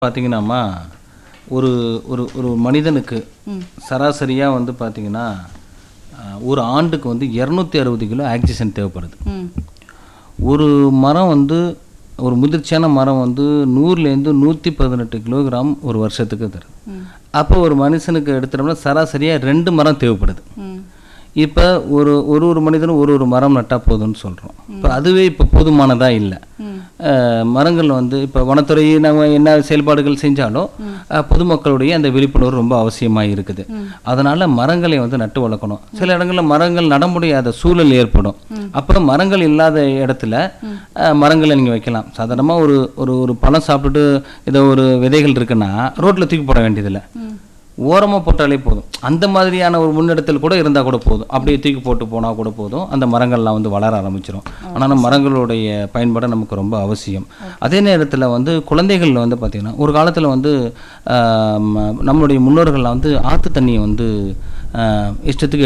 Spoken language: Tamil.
பார்த்தீங்கன்னாம்மா ஒரு ஒரு ஒரு மனிதனுக்கு ம். சராசரியாக வந்து பார்த்தீங்கன்னா அஹ், ஒரு ஆண்டுக்கு வந்து இரநூத்தி அறுபது கிலோ ஆக்சிஜன் தேவைப்படுது ம் ஒரு மரம் வந்து ஒரு முதிர்ச்சியான மரம் வந்து நூறுலேருந்து நூற்றி பதினெட்டு கிலோகிராம் ஒரு வருஷத்துக்கு தருது ம் அப்போ ஒரு மனுஷனுக்கு எடுத்துட்டோம்னா சராசரியாக ரெண்டு மரம் தேவைப்படுது ம் இப்போ ஒரு ஒரு ஒரு மனிதனும் ஒரு ஒரு மரம் நட்டால் போதும்னு சொல்கிறோம் இப்போ அதுவே இப்போ போதுமானதாக இல்லை ம் அஹ் மரங்கள் வந்து இப்போ வனத்துறை நம்ம என்ன செயல்பாடுகள் செஞ்சாலும் அஹ் பொதுமக்களுடைய அந்த விழிப்புணர்வு ரொம்ப அவசியமாக இருக்குது அதனால மரங்களை வந்து நட்டு வளர்க்கணும் சில இடங்களில் மரங்கள் நட முடியாத சூழல் ஏற்படும் அப்போ மரங்கள் இல்லாத இடத்துல அஹ் மரங்களை நீங்கள் வைக்கலாம் சாதாரணமாக ஒரு ஒரு ஒரு பழம் சாப்பிட்டுட்டு ஏதோ ஒரு விதைகள் இருக்குன்னா ரோட்டில் தூக்கி போட வேண்டியதில்லை ஓரமாக போட்டாலே போதும் அந்த மாதிரியான ஒரு முன்னெடுத்தல் கூட இருந்தால் கூட போதும் அப்படியே தூக்கி போட்டு போனால் கூட போதும் அந்த மரங்கள்லாம் வந்து வளர ஆரம்பிச்சிடும் ஆனால் மரங்களுடைய பயன்பாடு நமக்கு ரொம்ப அவசியம் அதே நேரத்தில் வந்து குழந்தைகள் வந்து பார்த்திங்கன்னா ஒரு காலத்தில் வந்து ஆஹ், ம- நம்மளுடைய முன்னோர்கள்லாம் வந்து ஆற்று தண்ணியை வந்து ஆஹ், இஷ்டத்துக்கு